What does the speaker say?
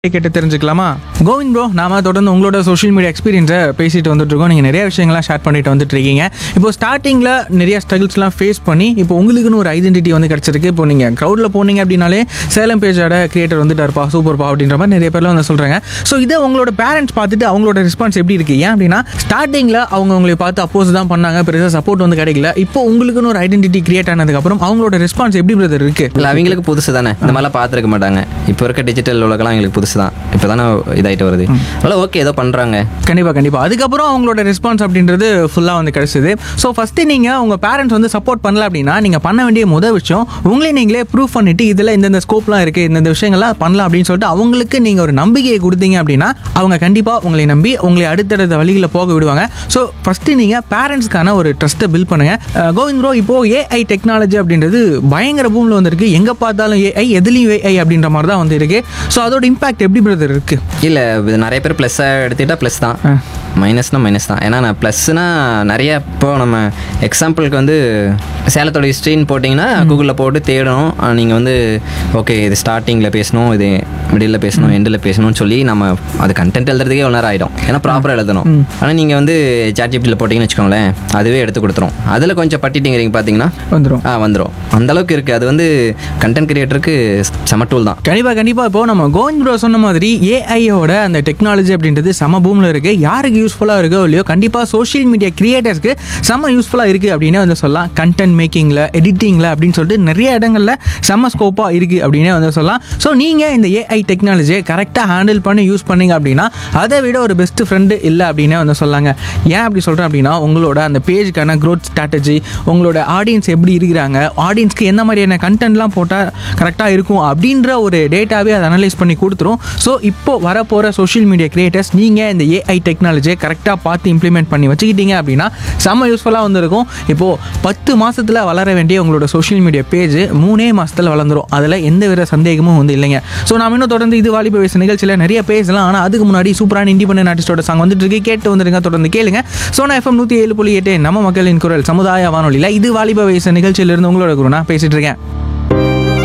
கேட்டு தெரிஞ்சுக்கலாமா கோவிந்த் ப்ரோ நாம தொடர்ந்து உங்களோட சோஷியல் மீடியா எக்ஸ்பீரியன்ஸை பேசிட்டு வந்துட்டு இருக்கோம் நீங்கள் நிறைய விஷயங்கள்லாம் ஷேர் பண்ணிட்டு வந்துட்டு இருக்கீங்க இப்போ ஸ்டார்டிங்கில் நிறைய ஸ்ட்ரகிள்ஸ்லாம் ஃபேஸ் பண்ணி இப்போ உங்களுக்குன்னு ஒரு ஐடென்டிட்டி வந்து கிடச்சிருக்கு இப்போ நீங்கள் க்ரௌடில் போனீங்க அப்படின்னாலே சேலம் பேஜோட கிரியேட்டர் வந்துட்டு இருப்பா சூப்பர்ப்பா அப்படின்ற மாதிரி நிறைய பேர்லாம் வந்து சொல்கிறாங்க ஸோ இதை உங்களோட பேரண்ட்ஸ் பார்த்துட்டு அவங்களோட ரெஸ்பான்ஸ் எப்படி இருக்குது ஏன் அப்படின்னா ஸ்டார்டிங்கில் அவங்க உங்களை பார்த்து அப்போஸ் தான் பண்ணாங்க பெருசாக சப்போர்ட் வந்து கிடைக்கல இப்போ உங்களுக்குன்னு ஒரு ஐடென்டிட்டி கிரியேட் ஆனதுக்கப்புறம் அவங்களோட ரெஸ்பான்ஸ் எப்படி பிரதர் இருக்குது இல்லை அவங்களுக்கு புதுசு தானே இந்த மாதிரிலாம் பார்த்துருக்க மாட்டாங்க இப்போ இருக்க டிஜிட்டல் உலகெல்லாம் எங்களுக்கு புதுசு தான் இப்போ தானே இதாகிட்டு வருது அதெல்லாம் ஓகே ஏதோ பண்ணுறாங்க கண்டிப்பாக கண்டிப்பாக அதுக்கப்புறம் அவங்களோட ரெஸ்பான்ஸ் அப்படின்றது ஃபுல்லாக வந்து கிடச்சிது ஸோ ஃபஸ்ட்டு நீங்கள் உங்கள் பேரண்ட்ஸ் வந்து சப்போர்ட் பண்ணல அப்படின்னா நீங்கள் பண்ண வேண்டிய முதல் விஷயம் உங்களே நீங்களே ப்ரூவ் பண்ணிட்டு இதில் இந்தந்த ஸ்கோப்லாம் இருக்குது இந்தந்த விஷயங்கள்லாம் பண்ணலாம் அப்படின்னு சொல்லிட்டு அவங்களுக்கு நீங்கள் ஒரு நம்பிக்கையை கொடுத்தீங்க அப்படின்னா அவங்க கண்டிப்பாக உங்களை நம்பி உங்களை அடுத்தடுத்த வழிகளில் போக விடுவாங்க ஸோ ஃபஸ்ட்டு நீங்கள் பேரண்ட்ஸ்க்கான ஒரு ட்ரஸ்ட்டை பில்ட் பண்ணுங்கள் கோவிந்த் ப்ரோ இப்போது ஏஐ டெக்னாலஜி அப்படின்றது பயங்கர பூமில் வந்திருக்கு எங்கே பார்த்தாலும் ஏஐ எதுலேயும் ஏஐ அப்படின்ற மாதிரி தான் வந்து இருக்குது ஸோ அதோட இம்பாக்ட் எப்படி பிரதர் இருக்குது இல்லை இது நிறைய பேர் ப்ளஸ்ஸாக எடுத்துக்கிட்டா ப்ளஸ் தான் மைனஸ்னா மைனஸ் தான் ஏன்னா நான் ப்ளஸ்னா நிறைய இப்போ நம்ம எக்ஸாம்பிளுக்கு வந்து சேலத்தோட ஹிஸ்ட்ரின்னு போட்டிங்கன்னா கூகுளில் போட்டு தேடணும் நீங்கள் வந்து ஓகே இது ஸ்டார்டிங்கில் பேசணும் இது மிடில் பேசணும் எண்டில் பேசணும்னு சொல்லி நம்ம அது கண்டென்ட் எழுதுறதுக்கே ஒரு நேரம் ஆகிடும் ஏன்னா ப்ராப்பராக எழுதணும் ஆனால் நீங்கள் வந்து சாட்ஜிபிட்டியில் போட்டிங்கன்னு வச்சுக்கோங்களேன் அதுவே எடுத்து கொடுத்துரும் அதில் கொஞ்சம் பட்டிட்டிங்கிறீங்க பார்த்தீங்கன்னா வந்துடும் ஆ வந்துடும் அந்த அளவுக்கு இருக்குது அது வந்து கண்டென்ட் கிரியேட்டருக்கு செம டூல் தான் கண்டிப்பாக கண்டிப்பாக இப்போ நம்ம கோவிந்த் ப்ரோ சொன்ன மாதிரி ஏஐயோட அந்த டெக்னாலஜி அப்படின்றது செம பூமில் இருக்குது யாருக்கு யூஸ்ஃபுல்லாக இருக்கோ இல்லையோ கண்டிப்பாக சோஷியல் மீடியா கிரியேட்டர்ஸ்க்கு செம யூஸ்ஃபுல்லாக இருக்குது அப்படின்னு வந்து சொல்லலாம் கண்டென்ட் மேக்கிங்கில் எடிட்டிங்கில் அப்படின்னு சொல்லிட்டு நிறைய இடங்களில் செம ஸ்கோப்பாக இருக்குது அப்படின்னே வந்து சொல்லலாம் ஸோ நீங்கள் இந்த ஏஐ டெக்னாலஜியை கரெக்டாக ஹேண்டில் பண்ணி யூஸ் பண்ணீங்க அப்படின்னா அதை விட ஒரு பெஸ்ட் ஃப்ரெண்டு இல்லை அப்படின்னே வந்து சொல்லாங்க ஏன் அப்படி சொல்கிறேன் அப்படின்னா உங்களோட அந்த பேஜுக்கான க்ரோத் ஸ்ட்ராட்டஜி உங்களோட ஆடியன்ஸ் எப்படி இருக்கிறாங்க ஆடியன்ஸ்க்கு என்ன மாதிரியான கண்டென்ட்லாம் போட்டால் கரெக்டாக இருக்கும் அப்படின்ற ஒரு டேட்டாவே அதை அனலைஸ் பண்ணி கொடுத்துரும் ஸோ இப்போ வரப்போகிற சோஷியல் மீடியா கிரியேட்டர்ஸ் நீங்கள் இந்த ஏஐ டெக்னாலஜியை கரெக்டாக பார்த்து இம்ப்ளிமெண்ட் பண்ணி வச்சுக்கிட்டீங்க அப்படின்னா செம்ம யூஸ்ஃபுல்லாக வந்திருக்கும் இப்போது பத்து மாசத்துல வளர வேண்டிய உங்களோட சோஷியல் மீடியா பேஜ் மூணே மாசத்துல வளர்ந்துரும் அதில் எந்த வித சந்தேகமும் வந்து இல்லைங்க ஸோ நாம இன்னும் தொடர்ந்து இது வாலிப வயசு நிகழ்ச்சியில் நிறைய பேசலாம் ஆனால் அதுக்கு முன்னாடி சூப்பரான இண்டிபெண்டன்ட் ஆர்டிஸ்டோட சாங் வந்துட்டு இருக்கு கேட்டு வந்துருங்க தொடர்ந்து கேளுங்க சோனா எஃப்எம் நூற்றி ஏழு புள்ளி எட்டு நம்ம மக்களின் குரல் சமுதாய வானொலியில் இது வாலிப வயசு நிகழ்ச்சியிலிருந்து உங்களோட குரு நான் பேசிட்டு இருக்கேன்